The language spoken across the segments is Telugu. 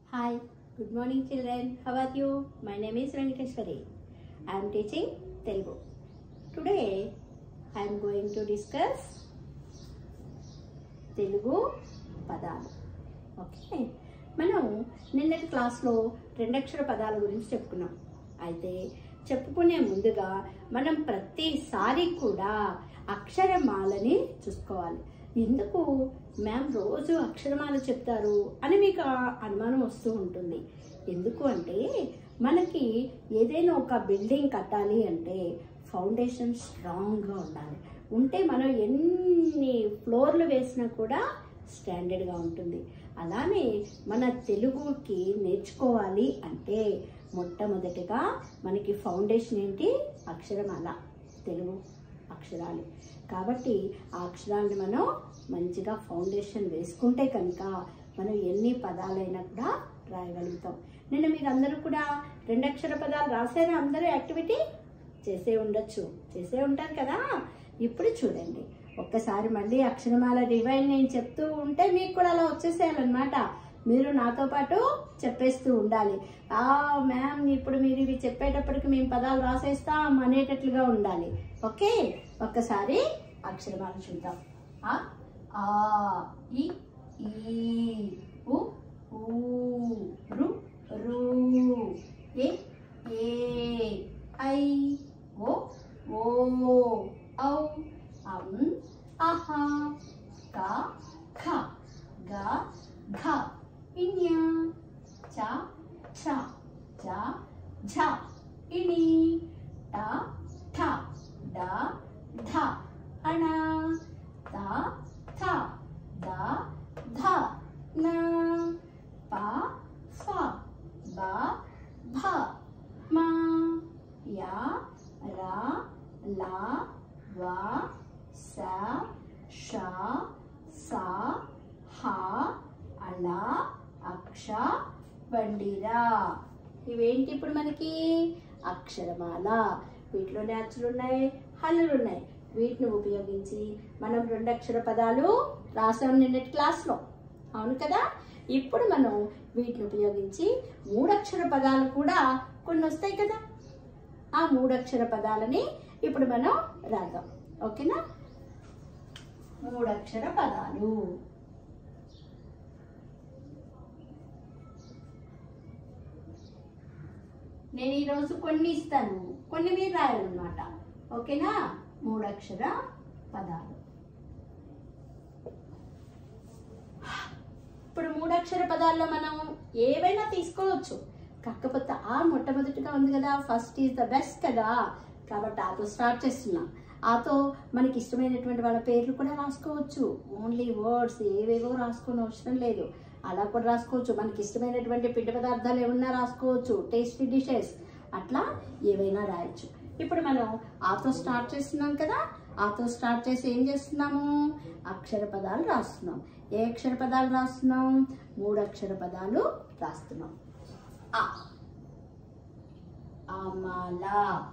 Hi, good morning children. How are you? My name is Venkateshwari. I am teaching Telugu. Today I am going to discuss Telugu పదాలు ఓకే మనం నిన్నటి క్లాస్లో రెండక్షర పదాల గురించి చెప్పుకున్నాం అయితే చెప్పుకునే ముందుగా మనం ప్రతిసారి కూడా అక్షరమాలని చూసుకోవాలి ఎందుకు మ్యామ్ రోజు అక్షరమాల చెప్తారు అని మీకు ఆ అనుమానం వస్తూ ఉంటుంది ఎందుకు అంటే మనకి ఏదైనా ఒక బిల్డింగ్ కట్టాలి అంటే ఫౌండేషన్ స్ట్రాంగ్గా ఉండాలి ఉంటే మనం ఎన్ని ఫ్లోర్లు వేసినా కూడా స్టాండర్డ్గా ఉంటుంది అలానే మన తెలుగుకి నేర్చుకోవాలి అంటే మొట్టమొదటిగా మనకి ఫౌండేషన్ ఏంటి అక్షరమాల తెలుగు అక్షరాలు కాబట్టి ఆ అక్షరాలను మనం మంచిగా ఫౌండేషన్ వేసుకుంటే కనుక మనం ఎన్ని పదాలైనా కూడా రాయగలుగుతాం నిన్న మీరు అందరూ కూడా రెండు అక్షర పదాలు రాసారా అందరూ యాక్టివిటీ చేసే ఉండొచ్చు చేసే ఉంటారు కదా ఇప్పుడు చూడండి ఒక్కసారి మళ్ళీ అక్షరమాల రివైన్ నేను చెప్తూ ఉంటే మీకు కూడా అలా వచ్చేసేయాలన్నమాట మీరు నాతో పాటు చెప్పేస్తూ ఉండాలి ఆ మ్యామ్ ఇప్పుడు మీరు ఇవి చెప్పేటప్పటికి మేము పదాలు రాసేస్తాం అనేటట్లుగా ఉండాలి ఓకే ఒక్కసారి అక్షరమాల చూద్దాం ఆ ఆ ఇ ఈ ఉ ఊ రు రు ఏ ఏ ఐ ఓ ఓ ఔ అం అహ క ఖ గ ఘ ఇణ్య చ ఛ జ ఝ ఇణి ట ఠ డ ధ అణ త థ ద ధ న ప ఫ బ భ మ య ర ల వ స ష స హ అళ అక్ష బండిరా ఇవేంటి ఇప్పుడు మనకి అక్షరమాల వీటిలోనే అచ్చులు ఉన్నాయి హల్లులు ఉన్నాయి వీటిని ఉపయోగించి మనం రెండు అక్షర పదాలు రాసాం నిన్నటి క్లాస్లో అవును కదా ఇప్పుడు మనం వీటిని ఉపయోగించి మూడక్షర పదాలు కూడా కొన్ని వస్తాయి కదా ఆ మూడక్షర పదాలని ఇప్పుడు మనం రాద్దాం ఓకేనా మూడక్షర పదాలు నేను ఈరోజు కొన్ని ఇస్తాను కొన్ని మీరు రాయాలన్నమాట ఓకేనా మూడక్షర పదాలు ఇప్పుడు మూడక్షర పదాల్లో మనం ఏవైనా తీసుకోవచ్చు కాకపోతే ఆ మొట్టమొదటిగా ఉంది కదా ఫస్ట్ ఈజ్ ద బెస్ట్ కదా కాబట్టి ఆతో స్టార్ట్ చేస్తున్నాం ఆతో మనకి ఇష్టమైనటువంటి వాళ్ళ పేర్లు కూడా రాసుకోవచ్చు ఓన్లీ వర్డ్స్ ఏవేవో రాసుకోని అవసరం లేదు అలా కూడా రాసుకోవచ్చు మనకి ఇష్టమైనటువంటి పిండి పదార్థాలు ఏమన్నా రాసుకోవచ్చు టేస్టీ డిషెస్ అట్లా ఏవైనా రాయొచ్చు ఇప్పుడు మనం ఆతో స్టార్ట్ చేస్తున్నాం కదా ఆతో స్టార్ట్ చేసి ఏం చేస్తున్నాము అక్షర పదాలు రాస్తున్నాం ఏ అక్షర పదాలు రాస్తున్నాం మూడు అక్షర పదాలు రాస్తున్నాం ఆ అమల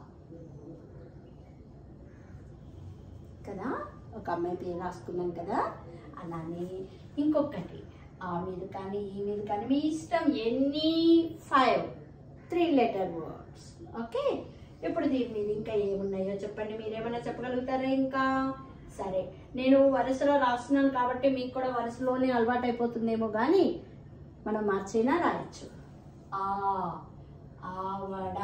కదా ఒక అమ్మాయి పేరు రాసుకున్నాం కదా అలానే ఇంకొకటి ఆ మీద కానీ ఈ మీద కానీ మీ ఇష్టం ఎన్ని five three letter words okay ఇప్పుడు దీని మీద ఇంకా ఏమున్నాయో చెప్పండి మీరేమైనా చెప్పగలుగుతారా ఇంకా సరే నేను వరుసలో రాస్తున్నాను కాబట్టి మీకు కూడా వరుసలోనే అలవాటు అయిపోతుందేమో కానీ మనం మార్చైనా రాయొచ్చు ఆ ఆవడ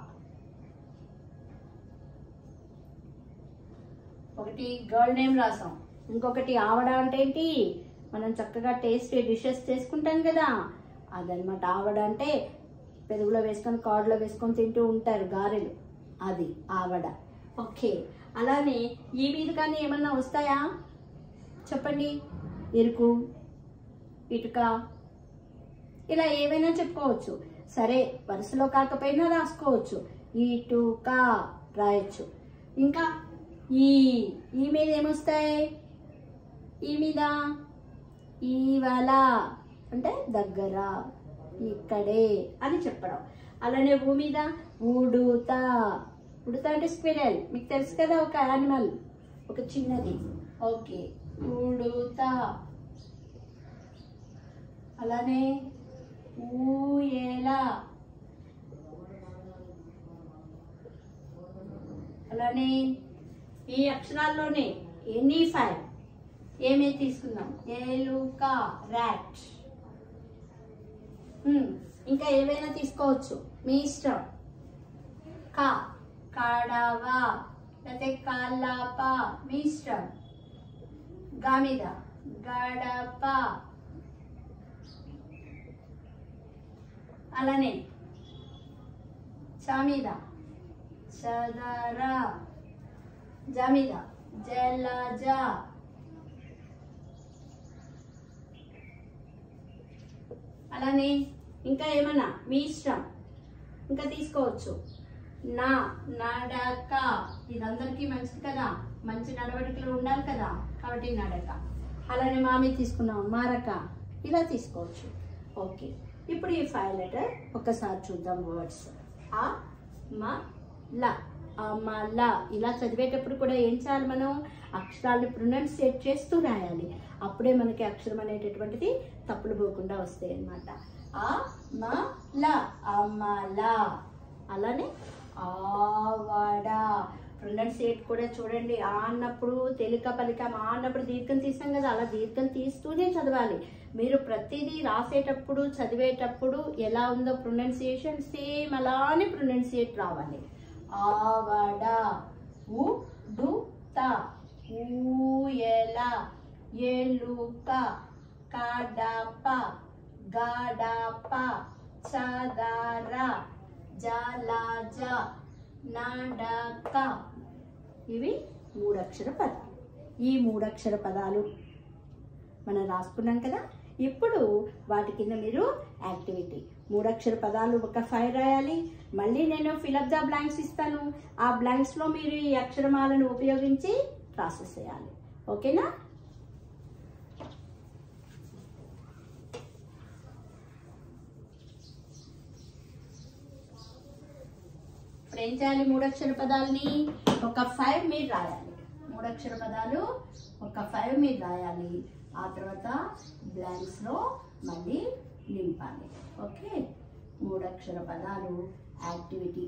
ఒకటి గర్ల్ నేమ్ రాసాం ఇంకొకటి ఆవడ అంటే ఏంటి మనం చక్కగా టేస్ట్ డిషెస్ చేసుకుంటాం కదా అదనమాట ఆవడ అంటే పెరుగులో వేసుకొని కార్డులో వేసుకొని తింటూ ఉంటారు గారెలు అది ఆవడ ఓకే అలానే ఈ మీద కానీ ఏమన్నా వస్తాయా చెప్పండి ఎరుకు ఇటుక ఇలా ఏవైనా చెప్పుకోవచ్చు సరే వరుసలో కాకపోయినా రాసుకోవచ్చు ఇటుక రాయొచ్చు ఇంకా ఈ ఈ మీద ఏమొస్తాయి ఈ మీద ఈవల అంటే దగ్గర ఇక్కడే అని చెప్పడం అలానే భూ మీద ఉడుత ఉడుత అంటే స్క్విరల్ మీకు తెలుసు కదా ఒక యానిమల్ ఒక చిన్నది ఓకే ఉడుత అలానే అలానే ఈ అక్షరాల్లోనే ఎనీ ఫైవ్ ఏమే తీసుకుందాం ఏలుక ర్యాట్ ఇంకా ఏవైనా తీసుకోవచ్చు మీ ఇష్టం కా కడవ లేకపోతే కల్లప మీ ఇష్టం గా మీద గడప అలానే చ మీద చదర జ మీద జలజ అలానే ఇంకా ఏమన్నా మీ ఇష్టం ఇంకా తీసుకోవచ్చు నా నడక ఇది అందరికీ మంచిది కదా మంచి నడవడికలు ఉండాలి కదా కాబట్టి నడక అలానే మామి తీసుకున్నాం మారక ఇలా తీసుకోవచ్చు ఓకే ఇప్పుడు ఈ ఫైవ్ లెటర్ ఒకసారి చూద్దాం వర్డ్స్ ఆ మ ల అమల ఇలా చదివేటప్పుడు కూడా ఏం చేయాలి మనం అక్షరాలు ప్రొనౌన్సియేట్ చేస్తూ రాయాలి అప్పుడే మనకి అక్షరం అనేటటువంటిది తప్పులు పోకుండా వస్తాయి అన్నమాట ఆ మ ల అమల అలానే ఆవడ ప్రొనౌన్సియేట్ కూడా చూడండి ఆ అన్నప్పుడు తేలిక పలికం ఆ అన్నప్పుడు దీర్ఘం తీసాం కదా అలా దీర్ఘం తీస్తూనే చదవాలి మీరు ప్రతిదీ రాసేటప్పుడు చదివేటప్పుడు ఎలా ఉందో ప్రొనౌన్సియేషన్ సేమ్ అలానే ప్రొనౌన్సియేట్ రావాలి ఆవడ ఉ డు త ఊయల ఎలుక కడప గడప చదర జలజ నడక ఇవి మూడక్షర పదాలు ఈ మూడక్షర పదాలు మనం రాసుకున్నాం కదా ఇప్పుడు వాటి కింద మీరు యాక్టివిటీ మూడక్షర పదాలు ఒక ఫైవ్ రాయాలి మళ్ళీ నేను ఫిలప్ ద బ్లాంక్స్ ఇస్తాను ఆ బ్లాంక్స్లో మీరు ఈ అక్షరమాలను ఉపయోగించి రాసేసేయాలి ఓకేనా ఇప్పుడు ఏం చేయాలి మూడక్షర పదాలని ఒక ఫైవ్ మీరు రాయాలి మూడక్షర పదాలు ఒక ఫైవ్ మీరు రాయాలి ఆ తర్వాత బ్లాంక్స్లో మళ్ళీ నింపాలి ఓకే మూడక్షర పదాలు activity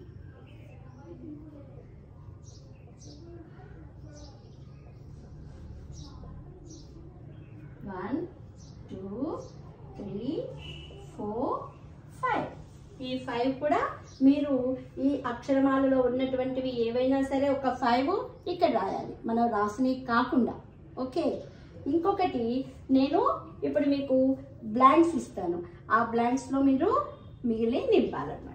one two three four five ఈ ఫైవ్ కూడా మీరు ఈ అక్షరమాలలో ఉన్నటువంటివి ఏవైనా సరే ఒక ఫైవ్ ఇక్కడ రాయాలి మనం రాసినవి కాకుండా ఓకే ఇంకొకటి నేను ఇప్పుడు మీకు బ్లాంక్స్ ఇస్తాను ఆ బ్లాంక్స్లో మీరు మిగిలి నింపాలన్నమాట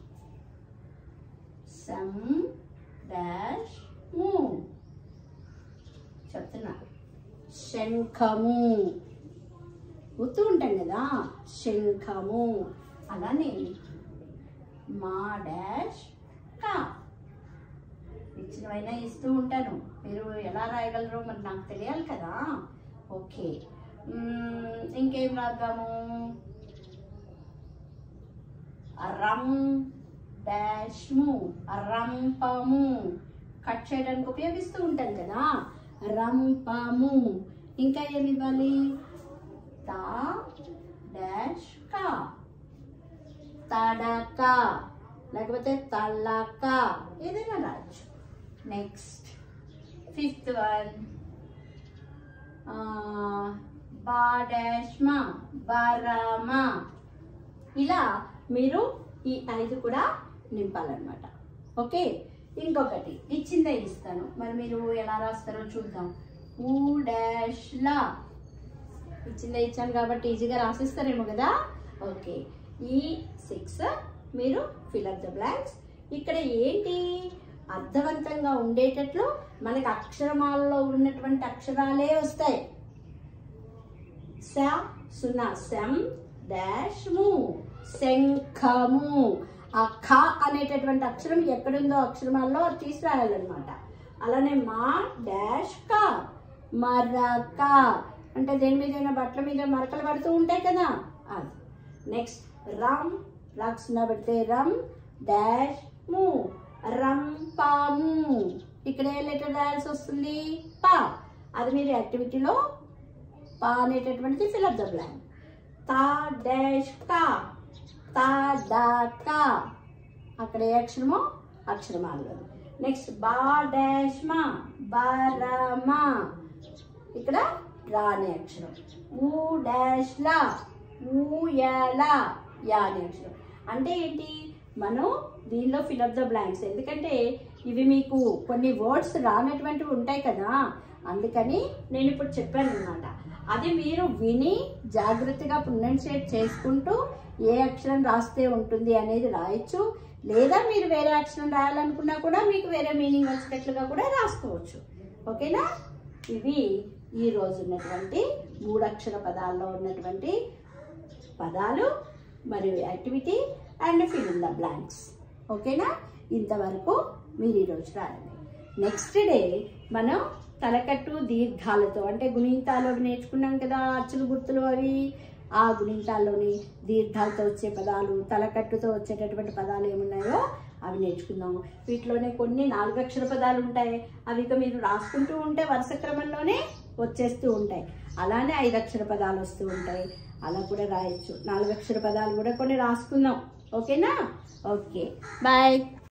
సమ్ డాష్ మూ చెప్తున్నా శంఖము గుర్తు ఉంటాం కదా శంఖము అలానే మా డాష్ కా ఇచ్చినవైనా ఇస్తూ ఉంటాను మీరు ఎలా రాయగలరో మరి నాకు తెలియాలి కదా ఓకే మ్మ్, ఇంకేం రాద్దాము రమ్ డాష్ము రంపము కట్ చేయడానికి ఉపయోగిస్తూ ఉంటాం కదా రంపము ఇంకా ఏమి ఇవ్వాలి తా డాష్ కా తడక లేకపోతే తలక ఏదైనా రాయొచ్చు నెక్స్ట్ ఫిఫ్త్ వన్ బాడాష్మ బరమ ఇలా మీరు ఈ ఐదు కూడా నింపాలన్నమాట ఓకే ఇంకొకటి ఇచ్చిందే ఇస్తాను మరి మీరు ఎలా రాస్తారో చూద్దాం ఊ డాష్ లా ఇచ్చిందే ఇచ్చాను కాబట్టి ఈజీగా రాసిస్తారేమో కదా ఓకే ఈ సిక్స్ మీరు ఫిలప్ ద బ్లాంక్స్ ఇక్కడ ఏంటి అర్థవంతంగా ఉండేటట్లు మనకి అక్షరమాలలో ఉన్నటువంటి అక్షరాలే వస్తాయి స సున్నా శం డాష్ ము శంఖము ఆ ఖ అనేటటువంటి అక్షరం ఎక్కడుందో అక్షరమాలలో అది తీసి రాయాలన్నమాట అలానే మా డాష్ క మరక అంటే దేని మీద బట్టల మీద మరకలు పడుతూ ఉంటాయి కదా అది నెక్స్ట్ రమ్ లక్ష్ణ పెడితే రమ్ డాష్ ము రంపాము ఇక్కడ ఏ లెటర్ రాయాల్సి వస్తుంది పా అది మీరు యాక్టివిటీలో పా అనేటటువంటిది ఫిలప్ ద బ్లాంక్ తా డాష్ కా తా డా కా అక్కడ ఏ అక్షరమో అక్షరం ఆగదు నెక్స్ట్ బా డాష్ మా బారమా ఇక్కడ రా అనే అక్షరం ఊ డాష్ లా ఊయల యా అనే అక్షరం అంటే ఏంటి మనం దీనిలో ఫిలప్ ద బ్లాంక్స్ ఎందుకంటే ఇవి మీకు కొన్ని వర్డ్స్ రానటువంటివి ఉంటాయి కదా అందుకని నేను ఇప్పుడు చెప్పాను అనమాట అది మీరు విని జాగ్రత్తగా ప్రొనౌన్సియేట్ చేసుకుంటూ ఏ అక్షరం రాస్తే ఉంటుంది అనేది రాయొచ్చు లేదా మీరు వేరే అక్షరం రాయాలనుకున్నా కూడా మీకు వేరే మీనింగ్ వచ్చేటట్లుగా కూడా రాసుకోవచ్చు ఓకేనా ఇవి ఈ రోజు ఉన్నటువంటి మూడక్షర పదాల్లో ఉన్నటువంటి పదాలు మరియు activity and fill in the blanks ఓకేనా ఇంతవరకు మీరు ఈరోజు రాయండి నెక్స్ట్ డే మనం తలకట్టు దీర్ఘాలతో అంటే గుణింతాలు అవి నేర్చుకున్నాం కదా అచ్చులు గుర్తులు అవి ఆ గుణింతాల్లోని దీర్ఘాలతో వచ్చే పదాలు తలకట్టుతో వచ్చేటటువంటి పదాలు ఏమున్నాయో అవి నేర్చుకుందాం వీటిలోనే కొన్ని నాలుగు అక్షర పదాలు ఉంటాయి అవి ఇక మీరు రాసుకుంటూ ఉంటే వరుస క్రమంలోనే వచ్చేస్తూ ఉంటాయి అలానే ఐదు అక్షర పదాలు వస్తూ ఉంటాయి అలా కూడా రాయొచ్చు నాలుగు అక్షర పదాలు కూడా కొన్ని రాసుకుందాం ఓకేనా ఓకే బాయ్